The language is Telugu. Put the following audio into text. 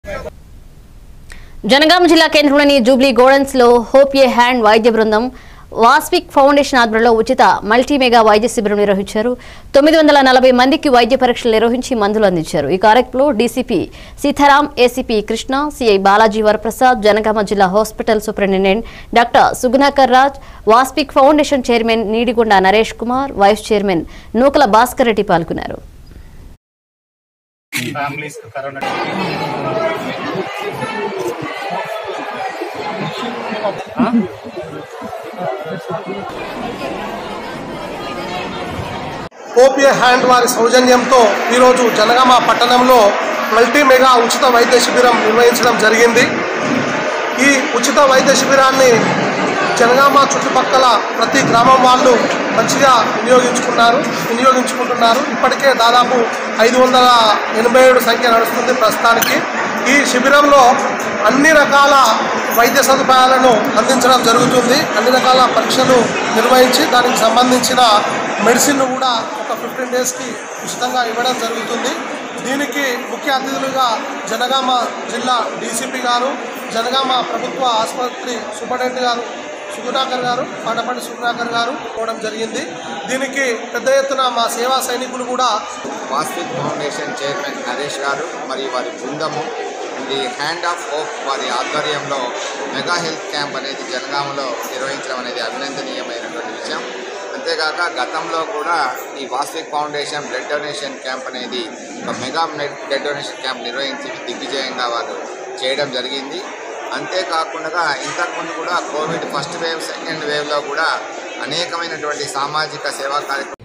జనగామ జిల్లా కేంద్రంలోని జూబ్లీ గోడన్స్ లో హోప్ ఏ హ్యాండ్ వైద్య బృందం వాస్విక్ ఫౌండేషన్ ఆధ్వర్యంలో ఉచిత మల్టీమెగా వైద్య శిబిరం నిర్వహించారు తొమ్మిది వందల నలభై మందికి వైద్య పరీక్షలు నిర్వహించి మందులు అందించారు ఈ కార్యక్రమంలో DCP Sitaram ACP Krishna CI Balaji Varaprasad Jangaon జిల్లా hospital superintendent doctor Sugunakar Raj Vaspik foundation chairman Needigonda Naresh Kumar vice chairman Nukala Bhaskar Reddy పాల్గొన్నారు ఫ్యామిలీస్ కరోనా ఓపీఏ హ్యాండ్ వారి సౌజన్యంతో ఈరోజు జనగామ పట్టణంలో మల్టీ మెగా ఉచిత వైద్య శిబిరం నిర్వహించడం జరిగింది ఈ ఉచిత వైద్య శిబిరాన్ని జనగామ చుట్టుపక్కల ప్రతి గ్రామం వాళ్ళు మంచిగా వినియోగించుకున్నారు వినియోగించుకుంటున్నారు ఇప్పటికే దాదాపు ఐదు వందల ఎనభై ఏడు సంఖ్య నడుస్తుంది ప్రస్తుతానికి ఈ శిబిరంలో అన్ని రకాల వైద్య సదుపాయాలను అందించడం జరుగుతుంది అన్ని రకాల పరీక్షలు నిర్వహించి దానికి సంబంధించిన మెడిసిన్ కూడా ఒక ఫిఫ్టీన్ డేస్కి ఉచితంగా ఇవ్వడం జరుగుతుంది దీనికి ముఖ్య అతిథులుగా జనగామ జిల్లా డీసీపీ గారు జనగామ ప్రభుత్వ ఆసుపత్రి సూపరింటెండెంట్ గారు సుగుణాకర్ గారు పాటపాటి సుగుణాకర్ గారు పోవడం జరిగింది దీనికి పెద్ద ఎత్తున మా సేవా సైనికులు కూడా వాస్విక్ ఫౌండేషన్ చైర్మన్ నరేష్ గారు మరియు వారి బృందము ఇది హ్యాండ్ ఆఫ్ హోప్ వారి ఆధ్వర్యంలో మెగా హెల్త్ క్యాంప్ అనేది జనగామలో నిర్వహించడం అనేది అభినందనీయమైనటువంటి విషయం అంతేకాక గతంలో కూడా ఈ Vasvik foundation blood donation camp అనేది ఒక మెగా బ్లడ్ డొనేషన్ క్యాంప్ నిర్వహించి దిగ్విజయంగా వారు చేయడం జరిగింది అంతేకాకుండా ఇంతకుముందు కూడా కోవిడ్ ఫస్ట్ వేవ్ సెకండ్ వేవ్లో కూడా అనేకమైనటువంటి సామాజిక సేవా కార్యక్రమాలు